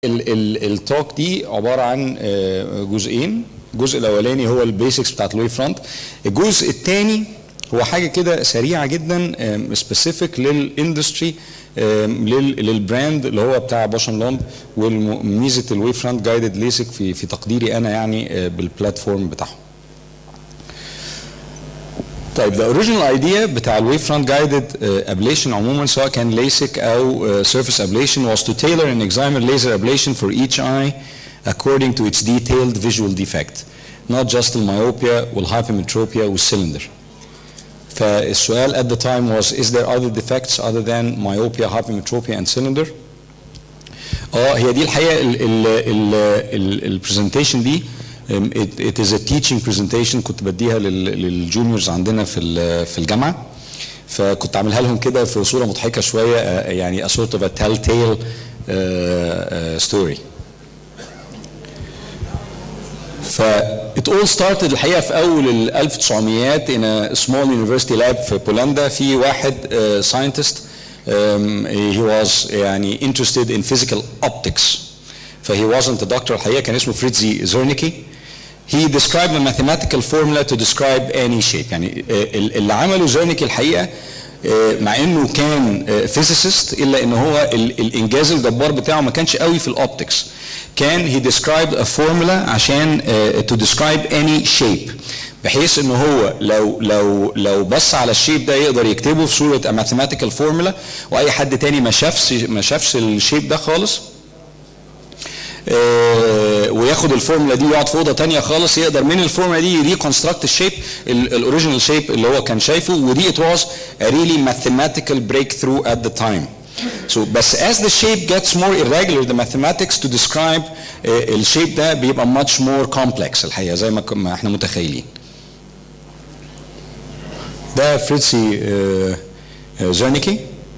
التوك دي عباره عن آه، جزئين الجزء الاولاني هو البيسكس بتاعت الويف فرونت الجزء الثاني هو حاجه كده سريعه جدا سبيسيفيك للاندستري للبراند اللي هو بتاع بوشن لومب وميزه الويف فرونت جايدد ليسك في في تقديري انا يعني آه، بالبلاتفورم بتاعهم طيب the original idea بتاع الويف فرونت جايدد ابليشن عموما سواء كان ليسك او سيرفيس ابليشن was to tailor an excimer laser ablation for each eye according to its detailed visual defect not just الميوبيا والهايبرمتروبيا والسلندر فالسؤال at the time was is there other defects other than myopia hypermetropia and cylinder اه هي دي الحقيقه البرزنتيشن دي um, it, it is a teaching presentation كنت بديها لل- للجونيورز عندنا في ال- في الجامعه فكنت عاملها لهم كده في صوره مضحكه شويه آه، يعني a sort of a telltale uh, uh, story ف it all started الحقيقه في اول ال 1900 in a small university lab في بولندا في واحد uh, scientist um, he was يعني interested in physical optics فهي wasn't a doctor الحقيقه كان اسمه فريتزي زيرنيكي he described a mathematical formula to describe any shape يعني آه، ال- اللي عمله زيرنيكي الحقيقه آه، مع انه كان فيزيست الا ان هو ال- الانجاز الجبار بتاعه ما كانش قوي في الاوبتكس كان he described a formula عشان آه، to describe any shape بحيث ان هو لو لو لو بص على الشيب ده يقدر يكتبه في صوره a mathematical formula واي حد تاني ما شافش ما شافش الشيب ده خالص آه، وياخد الفورمولا دي ويقعد في اوضه ثانيه خالص يقدر من الفورمولا دي ريكونستراكت الشيب الاوريجينال شيب اللي هو كان شايفه ودي it was a really mathematical breakthrough at the time. So بس as the shape gets more irregular the mathematics to describe آه، الشيب ده بيبقى much more complex الحقيقه زي ما ك- ما احنا متخيلين. ده فريتسي آه، آه، زيرنيكي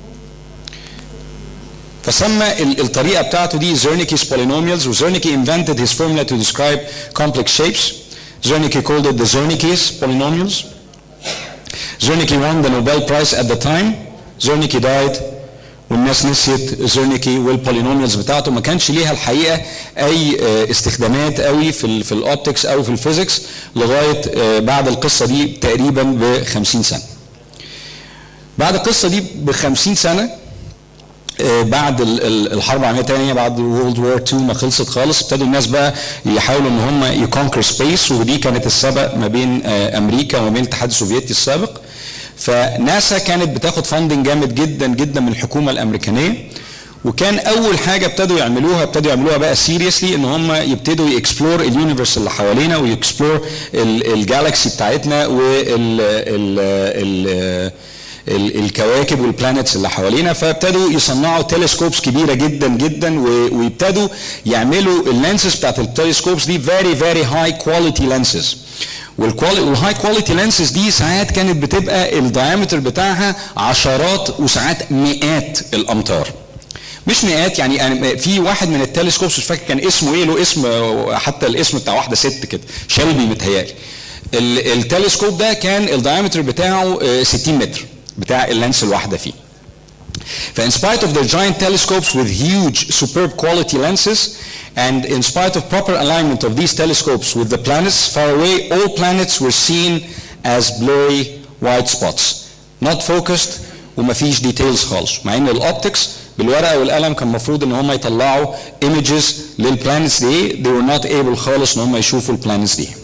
فسمى ال- الطريقه بتاعته دي Zernike's polynomials وزيرنيكي invented his formula to describe complex shapes Zernike called it the Zernike's polynomials Zernike won the Nobel Prize at the time Zernike died والناس نسيت زيرنيكي والبولينوميالز بتاعته ما كانش ليها الحقيقه اي آه، استخدامات قوي في ال في الاوبتكس او في الفيزيكس لغايه آه، بعد القصه دي تقريبا ب 50 سنه. بعد القصه دي ب 50 سنه آه، بعد ال- ال- الحرب العالميه الثانيه بعد وورلد وور 2 ما خلصت خالص ابتدوا الناس بقى يحاولوا ان هم يكونكر سبيس ودي كانت السبق ما بين آه، امريكا وما بين الاتحاد السوفيتي السابق فناسا كانت بتاخد فاندنج جامد جدا جدا من الحكومه الامريكانيه وكان اول حاجه ابتدوا يعملوها ابتدوا يعملوها بقى سيريسلي ان هم يبتدوا يكسبلور اليونيفرس اللي حوالينا ويكسبلور الجالكسي بتاعتنا وال ال ال ال- الكواكب والبلانيتس اللي حوالينا فابتدوا يصنعوا تلسكوبس كبيره جدا جدا و- ويبتدوا يعملوا اللانسز بتاعت التلسكوبس دي فيري فيري هاي كواليتي لانسز والهاي كواليتي لانسز دي ساعات كانت بتبقى الدايمتر بتاعها عشرات وساعات مئات الامتار مش مئات يعني أنا- في واحد من التلسكوبس مش فاكر كان اسمه ايه له اسم حتى الاسم بتاع واحده ست كده شلبي متهيألي ال- التلسكوب ده كان الدايمتر بتاعه آه، 60 متر بتاع اللانس الواحده فيه فin spite of their giant telescopes with huge superb quality lenses and in spite of proper alignment of these telescopes with the planets far away all planets were seen as blurry white spots not focused ومفيش details خالص مع ان الاوبتكس بالورقه والقلم كان المفروض ان هم يطلعوا images للبلانتس دي they were not able خالص ان هم يشوفوا البلانتس دي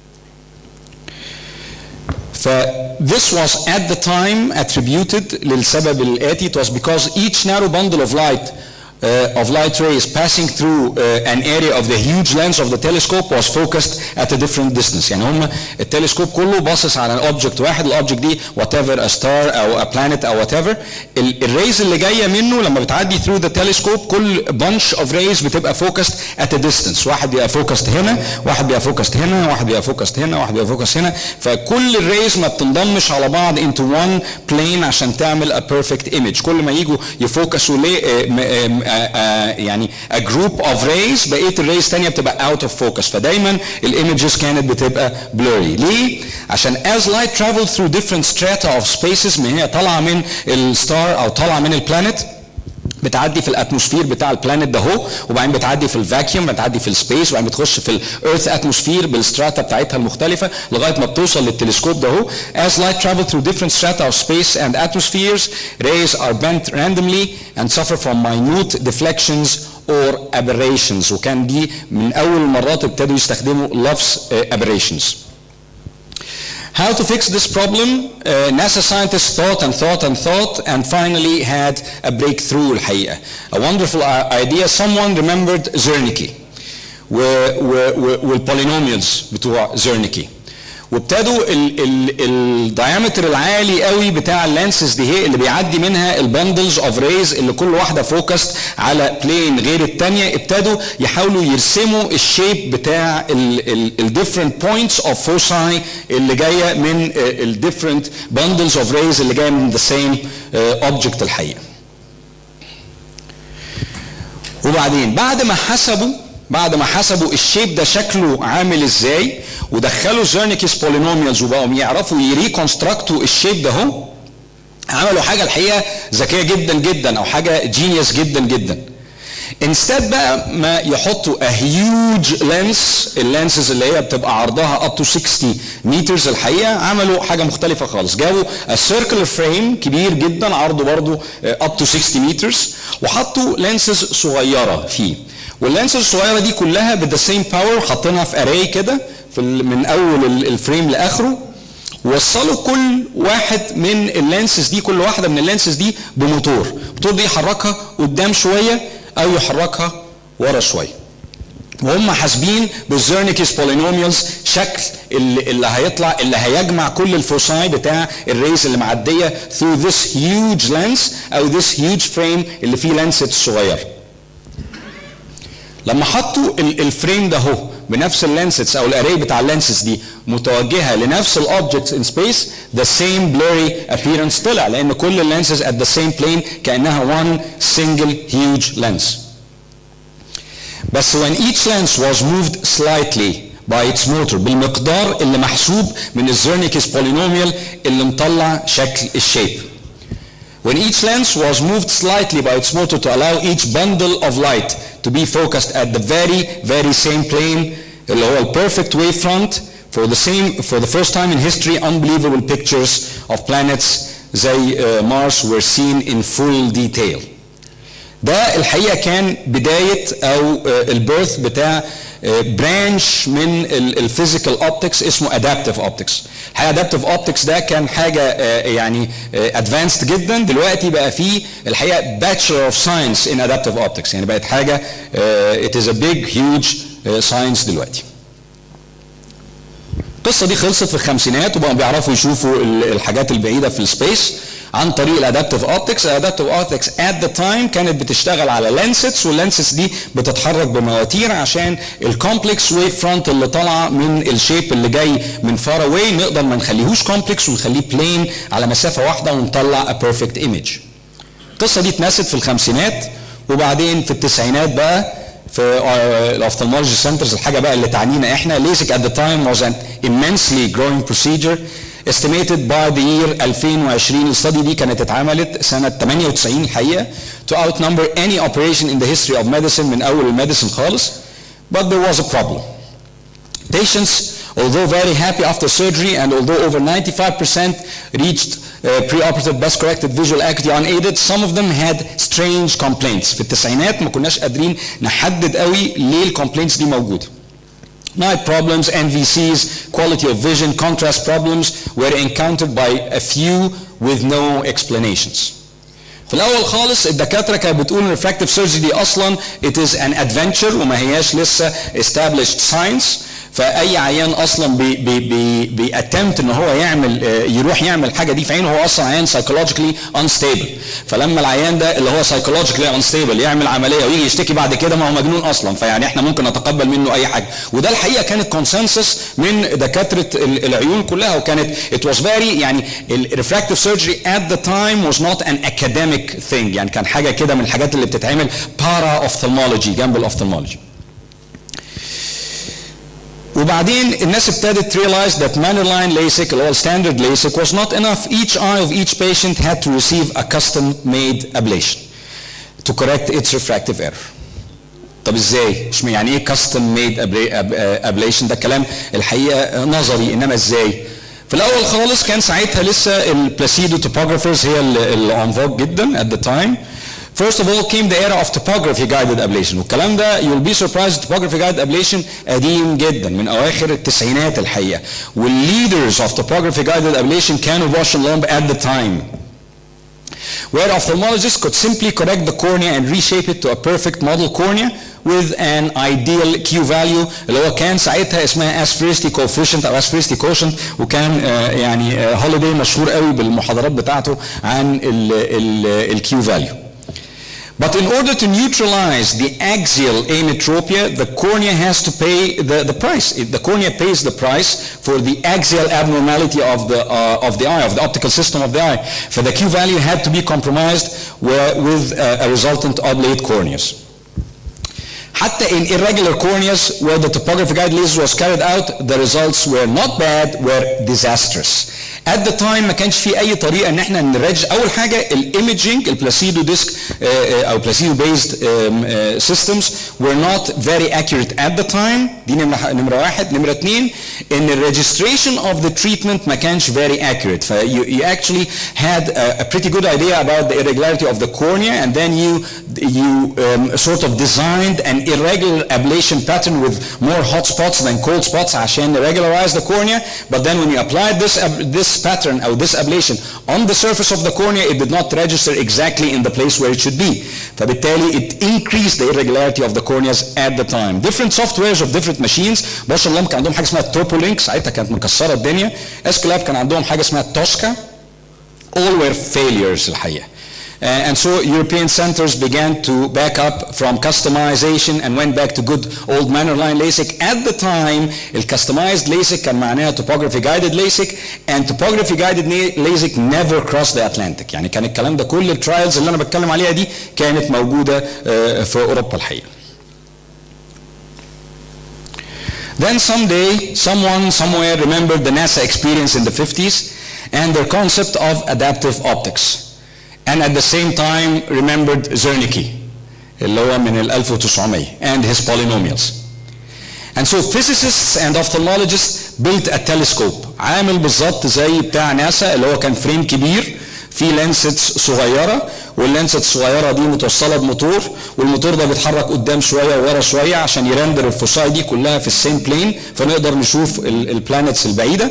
ف this was at the time attributed للسبب الآتي it was because each narrow bundle of light uh, of light rays passing through uh, an area of the huge lens of the telescope was focused at a different distance يعني هم التلسكوب كله باصص على اوبجكت واحد الاوبجكت دي whatever a star او a planet او whatever ال- الريز اللي جايه منه لما بتعدي through the telescope كل bunch of rays بتبقى focused at a distance واحد بيبقى focused هنا واحد بيبقى focused هنا واحد بيبقى focused هنا واحد بيبقى focused هنا فكل الريز ما بتنضمش على بعض into one plane عشان تعمل a perfect image كل ما يجوا يفوكسوا ليه آه، م- آه، آه، آه، يعني a group of rays بقيه الريز تانية بتبقى out of focus فدايما الايمجز كانت بتبقى blurry ليه؟ عشان as light traveled through different strata of spaces ما هي طالعه من الستار او طالعه من البلانيت بتعدي في الاتموسفير بتاع البلانيت ده هو وبعدين بتعدي في الفاكيوم بتعدي في السبيس وبعدين بتخش في الايرث اتموسفير بالستراتا بتاعتها المختلفه لغايه ما بتوصل للتلسكوب ده هو as light travel through different strata of space and atmospheres rays are bent randomly and suffer from minute deflections or aberrations وكان دي من اول المرات ابتدوا يستخدموا لفظ aberrations How to fix this problem? Uh, NASA scientists thought and thought and thought and finally had a breakthrough الحقيقة. A wonderful idea. Someone remembered Zernike والpolynomials بتوع Zernike. وابتدوا الدايمتر العالي قوي بتاع اللانسز دي هي اللي بيعدي منها البندلز اوف ريز اللي كل واحده فوكست على بلين غير الثانيه ابتدوا يحاولوا يرسموا الشيب بتاع الديفرنت بوينتس اوف فوساي اللي جايه من الديفرنت بندلز اوف ريز اللي جايه من ذا سيم اوبجكت الحقيقه. وبعدين بعد ما حسبوا بعد ما حسبوا الشيب ده شكله عامل ازاي ودخلوا زيرنيكس بولينوميالز وبقوا يعرفوا يريكونستراكتوا الشيب ده هو عملوا حاجه الحقيقه ذكيه جدا جدا او حاجه جينيوس جدا جدا انستاد بقى ما يحطوا a huge lens اللانسز اللي هي بتبقى عرضها up to 60 مترز الحقيقه عملوا حاجه مختلفه خالص جابوا a circular frame كبير جدا عرضه برضه up to 60 مترز وحطوا لانسز صغيره فيه واللانسز الصغيره دي كلها بذا سيم باور حاطينها في اري كده في من اول الفريم لاخره وصلوا كل واحد من اللانسز دي كل واحده من اللانسز دي بموتور الموتور دي يحركها قدام شويه او يحركها ورا شويه وهم حاسبين بالزيرنيكس بولينوميالز شكل اللي, اللي هيطلع اللي هيجمع كل الفوساي بتاع الريز اللي معديه through this huge lens او this huge frame اللي فيه لانسات صغيره لما حطوا الفريم ده هو بنفس اللانسز او الاري بتاع اللانسز دي متوجهه لنفس الاوبجكتس ان سبيس ذا سيم blurry appearance طلع لان كل اللانسز at the same plane كانها one single huge lens بس when each lens was moved slightly by its motor بالمقدار اللي محسوب من الزيرنيكس بولينوميال اللي مطلع شكل الشيب when each lens was moved slightly by its motor to allow each bundle of light to be focused at the very, very same plane, اللي هو ال perfect wavefront, for the same, for the first time in history, unbelievable pictures of planets زي uh, Mars were seen in full detail. ده الحقيقة كان بداية أو uh, البيرث بتاع برانش من الفيزيكال اوبتكس اسمه ادابتيف اوبتكس الحقيقه ادابتيف اوبتكس ده كان حاجه يعني ادفانسد جدا دلوقتي بقى فيه الحقيقه باتشلر اوف ساينس ان ادابتيف اوبتكس يعني بقت حاجه ات از ا بيج هيوج ساينس دلوقتي القصه دي خلصت في الخمسينات وبقوا بيعرفوا يشوفوا الحاجات البعيده في السبيس عن طريق الادابتيف اوبتكس الادابتيف اوبتكس ات ذا تايم كانت بتشتغل على لانسز واللانسز دي بتتحرك بمواتير عشان الكومبلكس ويف فرونت اللي طالعه من الشيب اللي جاي من فار اواي نقدر ما نخليهوش كومبلكس ونخليه بلين على مسافه واحده ونطلع ا بيرفكت ايمج القصه دي اتنست في الخمسينات وبعدين في التسعينات بقى في الاوفثالمولوجي سنترز الحاجه بقى اللي تعنينا احنا ليزك at the time was an immensely growing procedure estimated by the year 2020 الستادي دي كانت اتعملت سنة 98 الحقيقة to outnumber any operation in the history of medicine من أول الميديسن خالص but there was a problem. Patients although very happy after surgery and although over 95% reached uh, preoperative best corrected visual acuity unaided some of them had strange complaints في التسعينات ما كناش قادرين نحدد قوي ليه الكومبلينتس دي موجوده Night problems, NVCs, quality of vision, contrast problems were encountered by a few with no explanations. في الأول خالص الدكاترة كانت بتقول refractive surgery دي أصلا it is an adventure وما هياش لسه established science فاي عيان اصلا بي بي بي بياتمت ان هو يعمل يروح يعمل حاجه دي في عينه هو اصلا عيان سايكولوجيكلي انستيبل فلما العيان ده اللي هو سايكولوجيكلي انستيبل يعمل عمليه ويجي يشتكي بعد كده ما هو مجنون اصلا فيعني احنا ممكن نتقبل منه اي حاجه وده الحقيقه كانت كونسنسس من دكاتره العيون كلها وكانت it was very يعني الريفراكتيف سيرجري at the time was not an academic thing يعني كان حاجه كده من الحاجات اللي بتتعمل para ophthalmology جنب الاوفثالمولوجي وبعدين الناس ابتدت realize that Manuline LASIK اللي هو standard LASIK was not enough. Each eye of each patient had to receive a custom made ablation. to correct its refractive error. طب ازاي؟ مش يعني ايه كاستم ميد ابليشن ده كلام الحقيقه نظري انما ازاي؟ في الاول خالص كان ساعتها لسه البلاسيدو توبوجرافرز هي اللي اون فوق جدا at the time. First of all came the era of topography guided ablation والكلام ده you'll be surprised topography guided ablation قديم جدا من اواخر التسعينات الحقيقه والleaders of topography guided ablation كانوا Bosch and Lomb at the time where ophthalmologists could simply correct the cornea and reshape it to a perfect model cornea with an ideal Q value اللي هو كان ساعتها اسمها asphericity coefficient او asphericity quotient وكان uh, يعني uh, هوليداي مشهور قوي بالمحاضرات بتاعته عن ال Q value. But in order to neutralize the axial ametropia, the cornea has to pay the, the price. The cornea pays the price for the axial abnormality of the, uh, of the eye, of the optical system of the eye. For the Q value had to be compromised with uh, a resultant oblate corneas. حتى in irregular corneas where the topography guide laser was carried out, the results were not bad, were disastrous. At the time ما كانش في اي طريقه ان احنا نرج اول حاجه الايمجنج البلاسيدو ديسك او بلاسيدو بيزد systems were not very accurate at the time دي نمره نمره واحد نمره اثنين ان الريجستريشن of the treatment ما كانش very accurate ف you, you actually had a, a pretty good idea about the irregularity of the cornea and then you you um, sort of designed an irregular ablation pattern with more hot spots than cold spots عشان regularize the cornea but then when you applied this this pattern or this ablation on the surface of the cornea it did not register exactly in the place where it should be فبالتالي it increased the irregularity of the corneas at the time different softwares of different machines بوش لام كان عندهم حاجه اسمها توبولينك ساعتها كانت مكسره الدنيا اسكلاب كان عندهم حاجه اسمها توسكا all were failures الحقيقه Uh, and so European centers began to back up from customization and went back to good old manner line LASIK. At the time, the customized LASIK كان معناها topography guided LASIK and topography guided LASIK never crossed the Atlantic. يعني كان الكلام ده كل الترايلز اللي انا بتكلم عليها دي كانت موجودة uh, في اوروبا الحقيقة. Then someday, someone somewhere remembered the NASA experience in the 50s and their concept of adaptive optics. And at the same time remembered Zernike, اللي هو من ال 1900 and his polynomials. And so physicists and ophthalmologists built a telescope عامل بالظبط زي بتاع ناسا اللي هو كان فريم كبير فيه لانسيتس صغيره واللانسيت الصغيره دي متوصله بموتور والموتور ده بيتحرك قدام شويه وورا شويه عشان يرندر الفصائل دي كلها في السيم بلين فنقدر نشوف البلانيتس البعيده.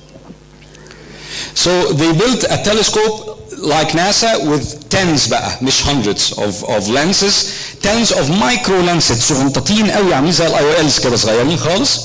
So they built a telescope like NASA with tens بقى مش hundreds of, of lenses tens of micro lenses صغنطاطين قوي عاملين زي الاي او الز كده صغيرين خالص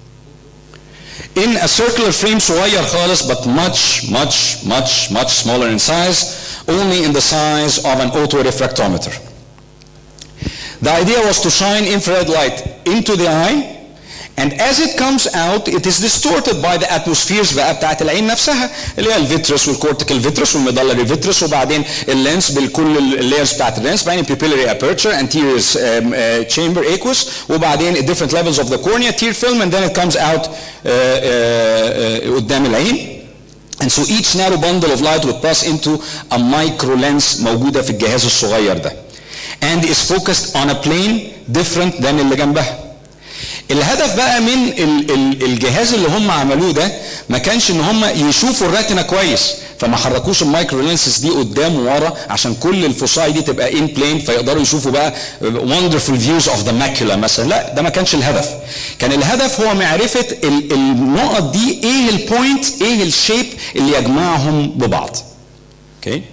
in a circular frame صغير خالص but much much much much smaller in size only in the size of an autorefractometer. The idea was to shine infrared light into the eye and as it comes out it is distorted by the atmospheres بقى بتاعت العين نفسها اللي هي الفيترس والكورتيكال فيترس والميدالري فيترس وبعدين اللينس بالكل اللايرز بتاعت اللينس بعدين pupillary aperture anterior um, uh, chamber aqueous وبعدين different levels of the cornea tear film and then it comes out uh, uh, uh, قدام العين And so each narrow bundle of light would pass into a micro lens موجودة في الجهاز الصغير ده. And is focused on a plane different than اللي جنبها. الهدف بقى من ال ال الجهاز اللي هم عملوه ده ما كانش ان هم يشوفوا الراتنا كويس فما حركوش المايكرو لينسز دي قدام وورا عشان كل الفصائل دي تبقى ان بلين فيقدروا يشوفوا بقى wonderful views of the macula مثلا لا ده ما كانش الهدف كان الهدف هو معرفه ال النقط دي ايه البوينت ايه الشيب اللي يجمعهم ببعض اوكي okay.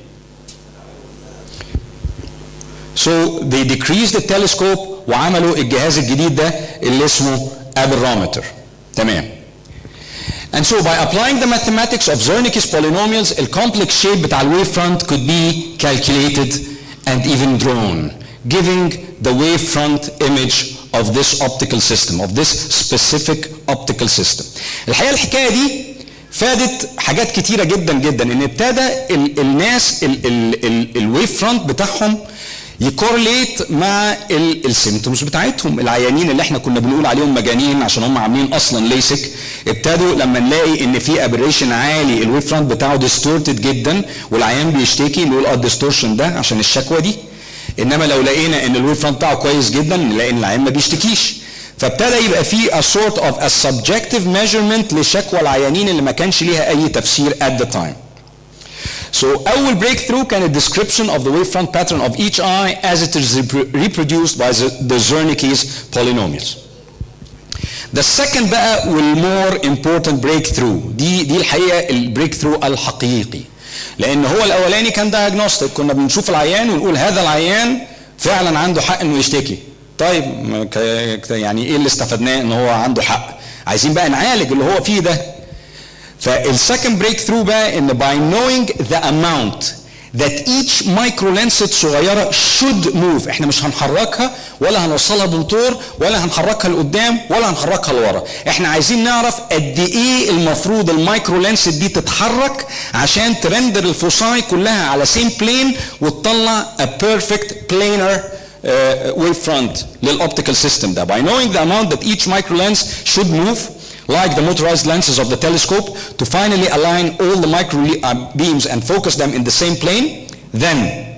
So they decreased the telescope وعملوا الجهاز الجديد ده اللي اسمه aberrometer. تمام. And so by applying the mathematics of Zernike's polynomials, the complex shape بتاع الويف front could be calculated and even drawn, giving the wave front image of this optical system, of this specific optical system. الحقيقة الحكاية دي فادت حاجات كتيرة جدا جدا ان ابتدى ال الناس الويف فرونت بتاعهم يكورليت مع السيمتومز بتاعتهم العيانين اللي احنا كنا بنقول عليهم مجانين عشان هم عاملين اصلا ليسك ابتدوا لما نلاقي ان في ابريشن عالي الويف فرونت بتاعه ديستورتد جدا والعيان بيشتكي نقول اه الديستورشن ده عشان الشكوى دي انما لو لقينا ان الويف فرونت بتاعه كويس جدا نلاقي ان العيان ما بيشتكيش فابتدى يبقى في a sort of a subjective measurement لشكوى العيانين اللي ما كانش ليها اي تفسير at the time. So أول breakthrough كان a description of the wavefront pattern of each eye as it is reproduced by the, the Zernike's polynomials. The second بقى والمور important breakthrough دي دي الحقيقة البريك ثرو الحقيقي لأن هو الأولاني كان diagnostic كنا بنشوف العيان ونقول هذا العيان فعلا عنده حق إنه يشتكي طيب يعني إيه اللي استفدناه إن هو عنده حق عايزين بقى نعالج اللي هو فيه ده فالسكند بريك ثرو بقى ان by knowing the amount that each micro lensset صغيرة should move احنا مش هنحركها ولا هنوصلها بموتور ولا هنحركها لقدام ولا هنحركها لورا احنا عايزين نعرف قد ايه المفروض المايكرو لانست دي تتحرك عشان ترندر الفوساي كلها على سيم بلين وتطلع a perfect planar uh, wave front للاوبتيكال سيستم ده by knowing the amount that each micro lens should move like the motorized lenses of the telescope to finally align all the micro beams and focus them in the same plane then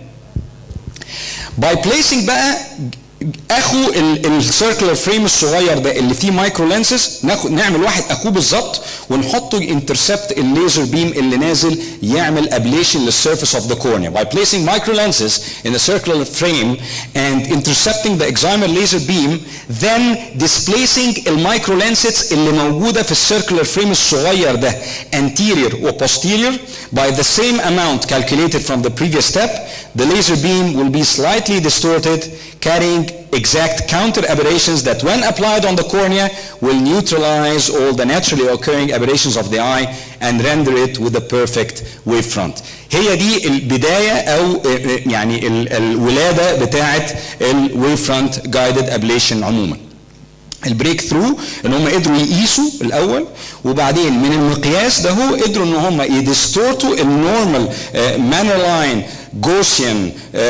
by placing بقى اخو السيركلر فريم الصغير ده اللي فيه مايكرو لانسز ناخد نعمل واحد اخوه بالظبط ونحطه انترسبت الليزر بيم اللي نازل يعمل ابليشن للسيرفيس اوف ذا cornea by placing micro lenses in a circular frame and intercepting the excimer laser beam then displacing المايكرو lenses اللي موجوده في السيركلر فريم الصغير ده anterior و posterior by the same amount calculated from the previous step the laser beam will be slightly distorted carrying exact counter aberrations that when applied on the cornea will neutralize all the naturally occurring aberrations of the eye and render it with a perfect wavefront. هي دي البداية أو يعني الولادة بتاعة الويفرونت guided ablation عموما. البريك ثرو ان هم قدروا يقيسوا الاول وبعدين من المقياس ده هو قدروا ان هم يديستورتوا النورمال مانر لاين جوسيان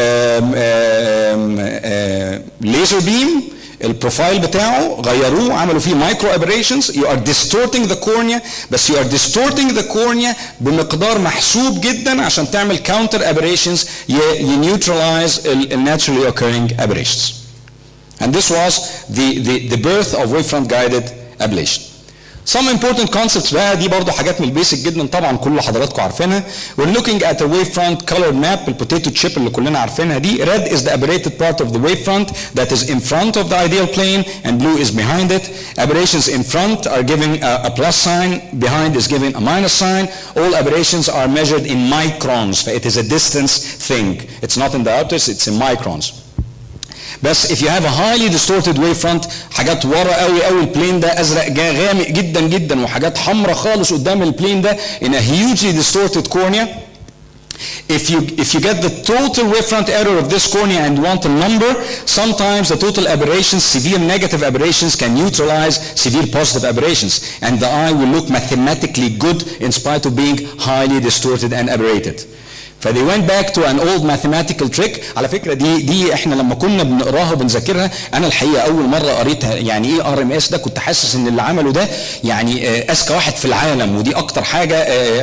ليزر بيم البروفايل بتاعه غيروه عملوا فيه مايكرو ابريشنز يو ار ديستورتنج ذا كورنيا بس يو ار ديستورتنج ذا كورنيا بمقدار محسوب جدا عشان تعمل كاونتر ابريشنز ينيوترلايز الناتشرالي occurring aberrations. And this was the, the, the birth of wavefront guided ablation. Some important concepts بقى دي برضه حاجات من البيسك جدا طبعا كل حضراتكم عارفينها. We're looking at a wavefront colored map البوتيتو تشيب اللي كلنا عارفينها دي. Red is the aberrated part of the wavefront that is in front of the ideal plane and blue is behind it. Aberrations in front are giving a, a plus sign, behind is giving a minus sign. All aberrations are measured in microns. It is a distance thing. It's not in the outers, it's in microns. بس if you have a highly distorted wavefront حاجات ورا قوي قوي البلين ده ازرق غامق جدا جدا وحاجات حمراء خالص قدام البلين ده in a hugely distorted cornea If you, if you get the total wavefront error of this cornea and want a number, sometimes the total aberrations, severe negative aberrations can neutralize severe positive aberrations. And the eye will look mathematically good in spite of being highly distorted and aberrated. فدي went back to an old mathematical trick على فكره دي دي احنا لما كنا بنقراها وبنذاكرها انا الحقيقه اول مره قريتها يعني ايه ار ام اس ده كنت حاسس ان اللي عمله ده يعني اذكى واحد في العالم ودي اكتر حاجه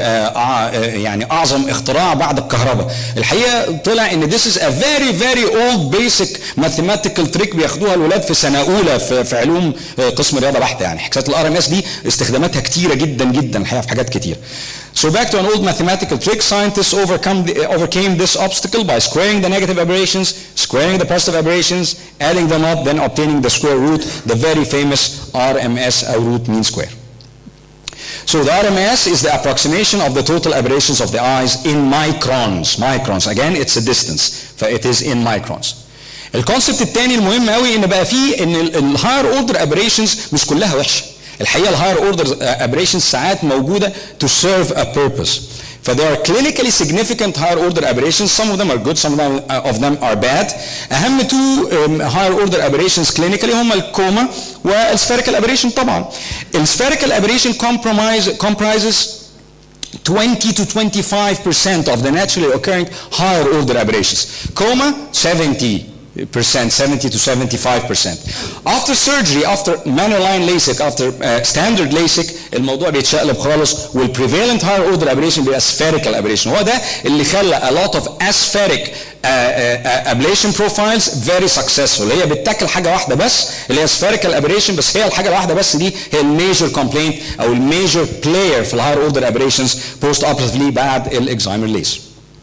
يعني اعظم اختراع بعد الكهرباء الحقيقه طلع ان this is a very very old basic mathematical trick بياخدوها الولاد في سنه اولى في, في علوم قسم رياضه بحته يعني حكايه الار ام اس دي استخداماتها كتيره جدا جدا الحقيقه في حاجات كتير So back to an old mathematical trick, scientists overcome the, overcame this obstacle by squaring the negative aberrations, squaring the positive aberrations, adding them up, then obtaining the square root, the very famous RMS, or root mean square. So the RMS is the approximation of the total aberrations of the eyes in microns. Microns, again, it's a distance, it is in microns. الكونسبت الثاني المهم قوي ان بقى فيه ان الهاير اوردر ابريشنز مش كلها وحشه الحقيقه الهاير اوردر ابريشنز ساعات موجوده to serve a purpose ف there are clinically significant higher order aberrations some of them are good some of them, uh, of them are bad اهم two um, higher order aberrations clinically هم الكوما والسpherical aberration طبعا السpherical aberration compromise, comprises 20 to 25% of the naturally occurring higher order aberrations. Coma, 70 percent, 70 to 75 percent. After surgery, after manuline LASIK, after uh, standard LASIK, الموضوع بيتشقلب خالص والprevalent higher order aberration بيبقى spherical aberration. هو ده اللي خلى a lot of aspheric uh, uh, ablation profiles very successful. هي بتاكل حاجه واحده بس اللي هي spherical aberration بس هي الحاجه الواحده بس دي هي الميجر complaint او الميجر player في الهاير order aberrations post operatively بعد الاكزايمر ليزر.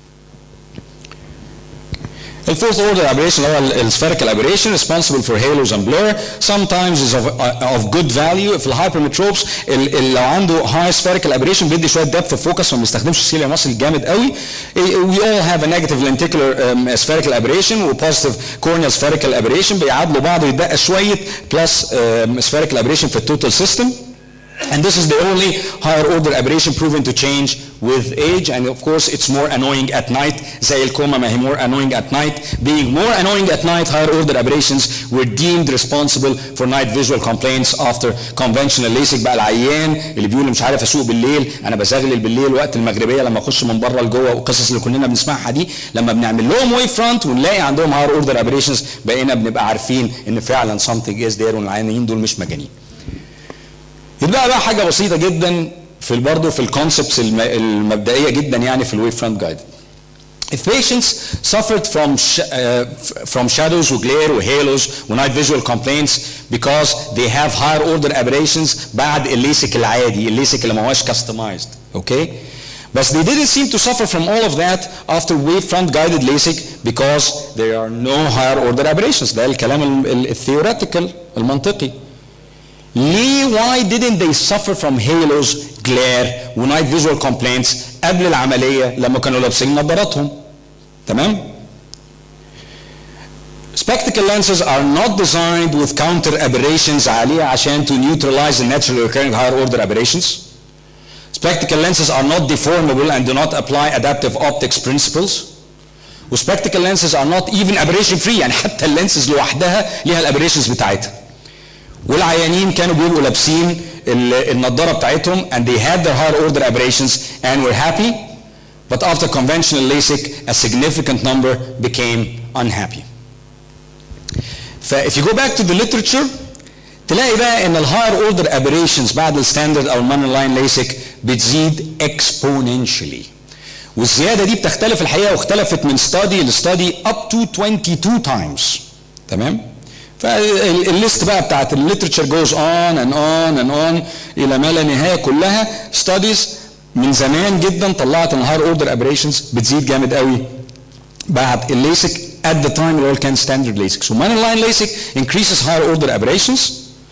الفورث اوردر aberration اللي هو السpherical aberration responsible for halos and blur sometimes is of, uh, of good value في الهايبرمتروبس لو عنده high spherical aberration بيدي شويه depth of focus ما بيستخدمش السيليا ماسل جامد قوي we all have a negative lenticular um, spherical aberration و positive corneal spherical aberration بيعادلوا بعض ويتبقى شويه plus um, spherical aberration في التوتال system And this is the only higher order aberration proven to change with age and of course it's more annoying at night زي الكوما ما هي more annoying at night being more annoying at night higher order aberrations were deemed responsible for night visual complaints after conventional LASIK بقى العيان اللي بيقول مش عارف اسوق بالليل انا بزغلل بالليل وقت المغربيه لما اخش من بره لجوه والقصص اللي كلنا بنسمعها دي لما بنعمل لهم ويف فرونت ونلاقي عندهم higher order aberrations بقينا بنبقى عارفين ان فعلا something is there والعيانين دول مش مجانين يبقى بقى حاجه بسيطه جدا في برضه في الكونسبتس المبدئيه جدا يعني في الويف فرونت جايد If patients suffered from sh uh, from shadows وglare وhalos ونايت visual complaints because they have higher order aberrations بعد الليسك العادي الليسك اللي ما هوش customized okay But they didn't seem to suffer from all of that after wavefront guided LASIK because there are no higher order aberrations ده الكلام الثيوريتيكال المنطقي ليه why didn't they suffer from halos, glare ونايت visual complaints قبل العملية لما كانوا لابسين نظاراتهم تمام؟ Spectacle lenses are not designed with counter aberrations عالية عشان to neutralize the naturally occurring higher order aberrations. Spectacle lenses are not deformable and do not apply adaptive optics principles. وspectacle lenses are not even aberration free يعني حتى اللينسز لوحدها ليها الابريشنز بتاعتها. والعيانين كانوا بيبقوا لابسين النضاره بتاعتهم and they had their higher order aberrations and were happy but after conventional LASIK a significant number became unhappy. ف if you go back to the literature تلاقي بقى ان الهاير اوردر aberrations بعد الستاندرد او المانر لاين ليسك بتزيد exponentially والزياده دي بتختلف الحقيقه واختلفت من ستادي لستادي up to 22 times تمام؟ فالليست بقى بتاعت الليترشر جوز اون اند اون اند اون الى ما لا نهايه كلها ستاديز من زمان جدا طلعت ان الهاير اوردر ابريشنز بتزيد جامد قوي بعد الليسك at the time اللي هو كان ستاندرد ليسك so manner line LASIK increases higher order aberrations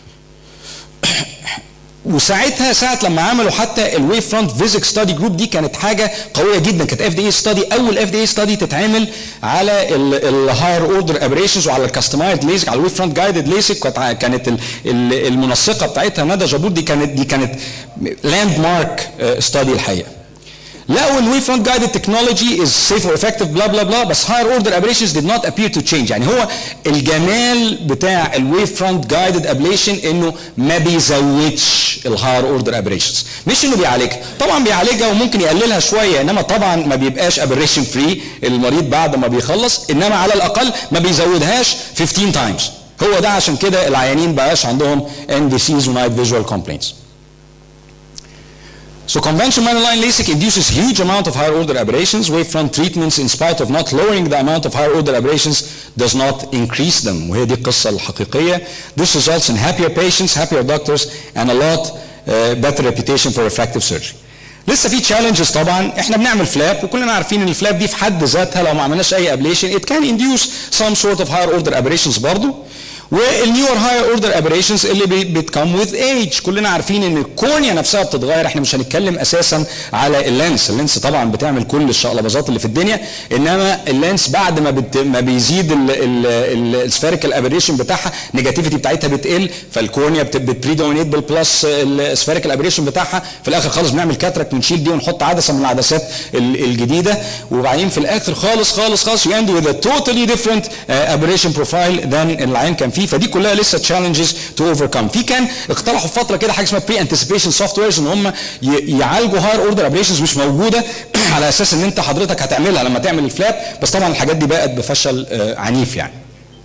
وساعتها ساعه لما عملوا حتى الويف فرونت فيزيك ستادي جروب دي كانت حاجه قويه جدا كانت اف دي اي ستادي اول اف دي اي ستادي تتعمل على الهاير اوردر ابريشنز وعلى الكاستمايزد ليزك على الويف فرونت جايدد ليزك كانت المنسقه بتاعتها ندى جابور دي كانت دي كانت لاند مارك ستادي الحقيقه لقوا الويف فرونت جايدد تكنولوجي از سيف اور افكتيف بلا بلا بلا بس هاير اوردر ابريشنز ديد نوت ابير تو تشينج يعني هو الجمال بتاع الويف فرونت جايدد ابليشن انه ما بيزودش الهاير اوردر ابريشنز مش انه بيعالجها طبعا بيعالجها وممكن يقللها شويه انما طبعا ما بيبقاش ابريشن فري المريض بعد ما بيخلص انما على الاقل ما بيزودهاش 15 تايمز هو ده عشان كده العيانين بقاش عندهم ان دي سيز ونايت فيجوال كومبلينتس So conventional monoline LASIK induces huge amount of higher order aberrations. Wavefront treatments in spite of not lowering the amount of higher order aberrations does not increase them. وهي دي القصة الحقيقية. This results in happier patients, happier doctors and a lot uh, better reputation for refractive surgery. لسه في challenges طبعا احنا بنعمل فلاب وكلنا عارفين ان الفلاب دي في حد ذاتها لو ما عملناش اي ابليشن it can induce some sort of higher order aberrations برضه والنيور هاير اوردر ابريشنز اللي بتكم وذ ايج كلنا عارفين ان الكورنيا نفسها بتتغير احنا مش هنتكلم اساسا على اللينس اللينس طبعا بتعمل كل الشقلباظات اللي في الدنيا انما اللينس بعد ما بت ما بيزيد السفيريكال ابريشن بتاعها نيجاتيفيتي بتاعتها بتقل فالكورنيا بتبريدومينيت بالبلس السفيريكال ابريشن بتاعها في الاخر خالص بنعمل كاتراكت ونشيل دي ونحط عدسه من العدسات الجديده وبعدين في الاخر خالص خالص خالص you end with a totally different uh, aberration profile than العين كان فيه فدي كلها لسه تشالنجز تو اوفركم في كان اقترحوا في فتره كده حاجه اسمها بري انتسيبيشن سوفت ويرز ان هم يعالجوا هاير اوردر ابريشنز مش موجوده على اساس ان انت حضرتك هتعملها لما تعمل الفلاب بس طبعا الحاجات دي بقت بفشل عنيف يعني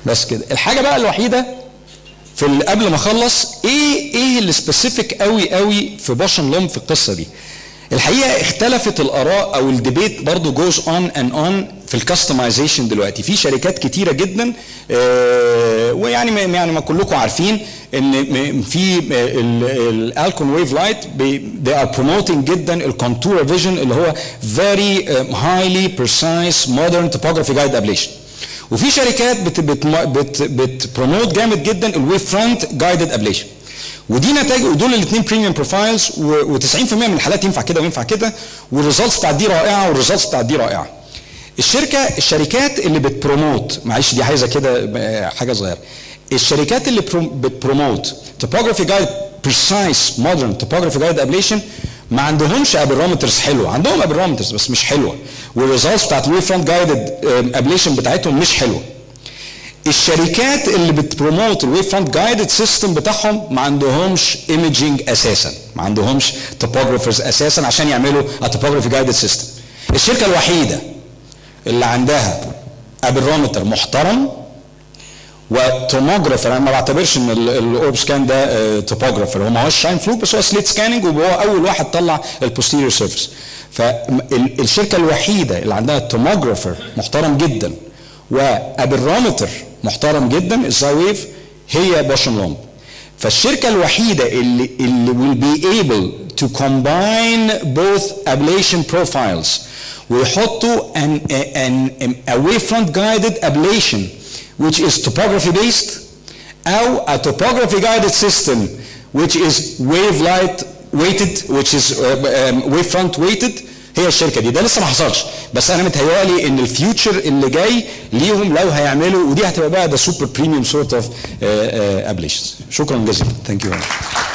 بس كده الحاجه بقى الوحيده في ال- قبل ما اخلص ايه ايه اللي سبيسيفيك قوي قوي في باشن لوم في القصه دي الحقيقه اختلفت الاراء او الديبيت برضو جوز اون اند اون في الكاستمايزيشن دلوقتي في شركات كتيره جدا آه، ويعني ما- يعني ما كلكم عارفين ان م- في الالكون ويف لايت they are promoting جدا الكونتور فيجن اللي هو very um, highly precise modern topography guide ablation وفي شركات بت بت بت بتبروموت جامد جدا الويف فرونت جايدد ابليشن ودي نتائج ودول الاثنين بريميوم بروفايلز و90% من الحالات ينفع كده وينفع كده والريزلتس بتاعت دي رائعه والريزلتس بتاعت دي رائعه الشركه الشركات اللي بتبروموت معلش دي عايزه كده آه، حاجه صغيره الشركات اللي برو- بتبروموت توبوجرافي جايد بريسايس مودرن توبوجرافي جايد ابليشن ما عندهمش ابيرومترز حلوه عندهم ابيرومترز بس مش حلوه والريزلتس بتاعت الويف فرونت جايدد ابليشن بتاعتهم مش حلوه الشركات اللي بتبروموت الويف فرونت جايدد سيستم بتاعهم ما عندهمش ايمجنج اساسا ما عندهمش توبوجرافرز اساسا عشان يعملوا توبوجرافي جايدد سيستم الشركه الوحيده اللي عندها ابيرومتر محترم وتوموجرافر انا ما بعتبرش ان الاورب سكان ده توبوجرافر هو ما هوش شاين فلوك بس هو سليت سكاننج وهو اول واحد طلع البوستيريور سيرفيس فالشركه الوحيده اللي عندها توموجرافر محترم جدا وابيرومتر محترم جدا الزاي ويف هي بوشن لومب فالشركه الوحيده اللي اللي will be able to combine both ablation profiles ويحطوا an, an, a wavefront guided ablation which is topography based او a topography guided system which is wave light weighted which is uh, um, wavefront weighted هي الشركه دي ده لسه ما حصلش بس انا متهيألي ان الفيوتشر اللي جاي ليهم لو هيعملوا ودي هتبقى بقى ده سوبر بريميوم سورت اوف ابليشنز شكرا جزيلا ثانك يو